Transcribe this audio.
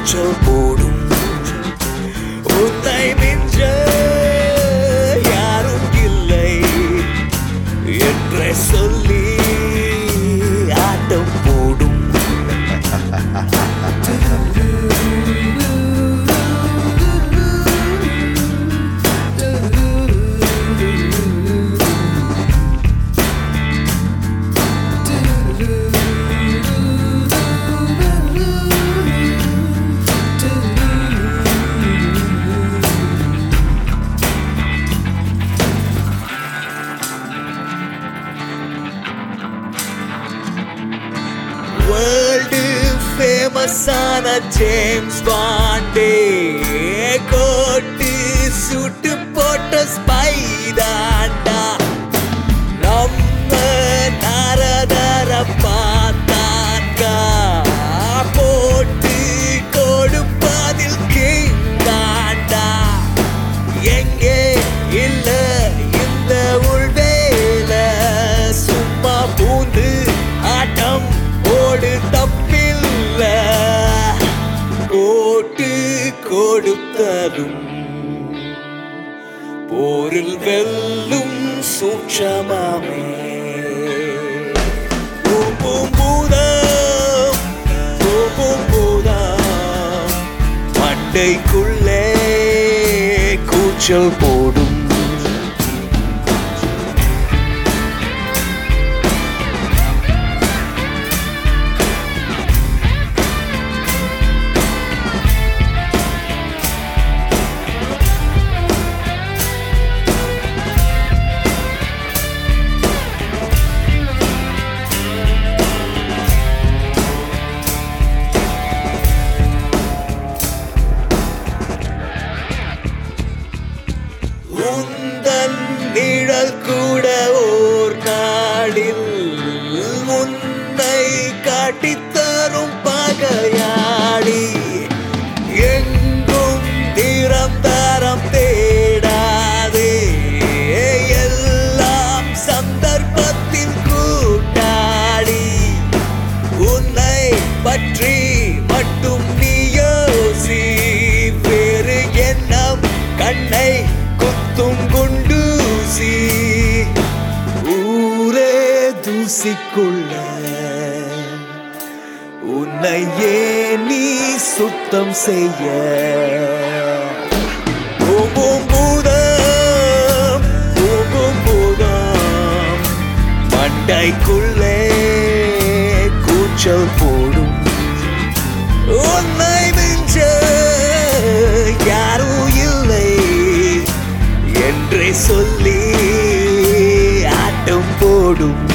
கூச்சல் போடும் உன்னை மிஞ்ச யாரும் இல்லை என்றே சொல்லி ஆட்டம் போடும் வேர்ல்டு ஃபேமஸான ஜேம்ஸ் பாண்டே கோட்டு சுட்டு போட்ட ஸ்பைதாண்டா நம்ம நரதர பார்த்தாக்கா போட்டு கொடுப்பதில் கிங்காண்டா எங்கே இல்ல இந்த உள்வேல சும்மா பூந்து ஆட்டம் ஓடு தப்பில்ல போட்டு கொடுத்ததும் போரில் வெல்லும் சூட்சமாமே பூம்பும் பூதம் பூம்பும் பூதம் மண்டைக்குள்ளே கூச்சல் போடும் உந்தன் நிழல் கூட ஓர் நாடில் உன்னை காட்டித்தரும் பகையாடி எங்கும் நிரந்தரம் தேடாதே எல்லாம் சந்தர்ப்பத்தின் கூட்டாடி உன்னை பற்றி மட்டும் நீ யோசி வேறு எண்ணம் கண்ணை குத்தும் குண்டூசி ஊரே தூசிக்குள்ள உன்னை ஏன் நீ சுத்தம் செய்ய பூம்பும் பூதம் பூம்பும் பூதம் மண்டைக்குள்ளே கூச்சல் போடும் உன்னை மிஞ்ச யாரும் இல்லை என்றே சொல்லி ஆட்டம் போடும்